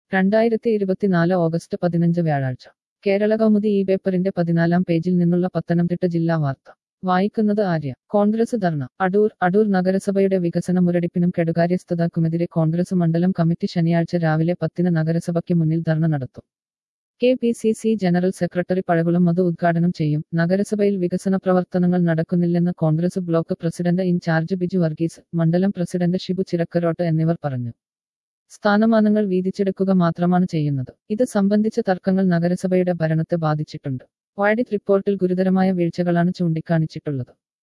രണ്ടായിരത്തി ഇരുപത്തിനാല് ഓഗസ്റ്റ് പതിനഞ്ച് വ്യാഴാഴ്ച കേരള കൗമുദി ഈ പേപ്പറിന്റെ പതിനാലാം പേജിൽ നിന്നുള്ള പത്തനംതിട്ട ജില്ലാ വാർത്ത വായിക്കുന്നത് ആര്യ കോൺഗ്രസ് ധർണ അടൂർ അടൂർ നഗരസഭയുടെ വികസന മുരടിപ്പിനും കെടുകാര്യസ്ഥതക്കുമെതിരെ കോൺഗ്രസ് മണ്ഡലം കമ്മിറ്റി ശനിയാഴ്ച രാവിലെ പത്തിന് നഗരസഭയ്ക്ക് മുന്നിൽ ധർണ നടത്തും K P C C general secretary Pazhakulam Madhu ഉദ്ഘാടനം ചെയ്യും നഗരസഭയിൽ വികസന പ്രവർത്തനങ്ങൾ നടക്കുന്നില്ലെന്ന് Congress block president in charge Biju Varghese മണ്ഡലം പ്രസിഡന്റ് ഷിബു ചിറക്കരോട്ട് എന്നിവർ പറഞ്ഞു സ്ഥാനമാനങ്ങൾ വീതിച്ചെടുക്കുക മാത്രമാണ് ചെയ്യുന്നത് ഇത് സംബന്ധിച്ച തർക്കങ്ങൾ നഗരസഭയുടെ ഭരണത്തെ ബാധിച്ചിട്ടുണ്ട് ഓഡിറ്റ് റിപ്പോർട്ടിൽ ഗുരുതരമായ വീഴ്ചകളാണ് ചൂണ്ടിക്കാണിച്ചിട്ടുള്ളത്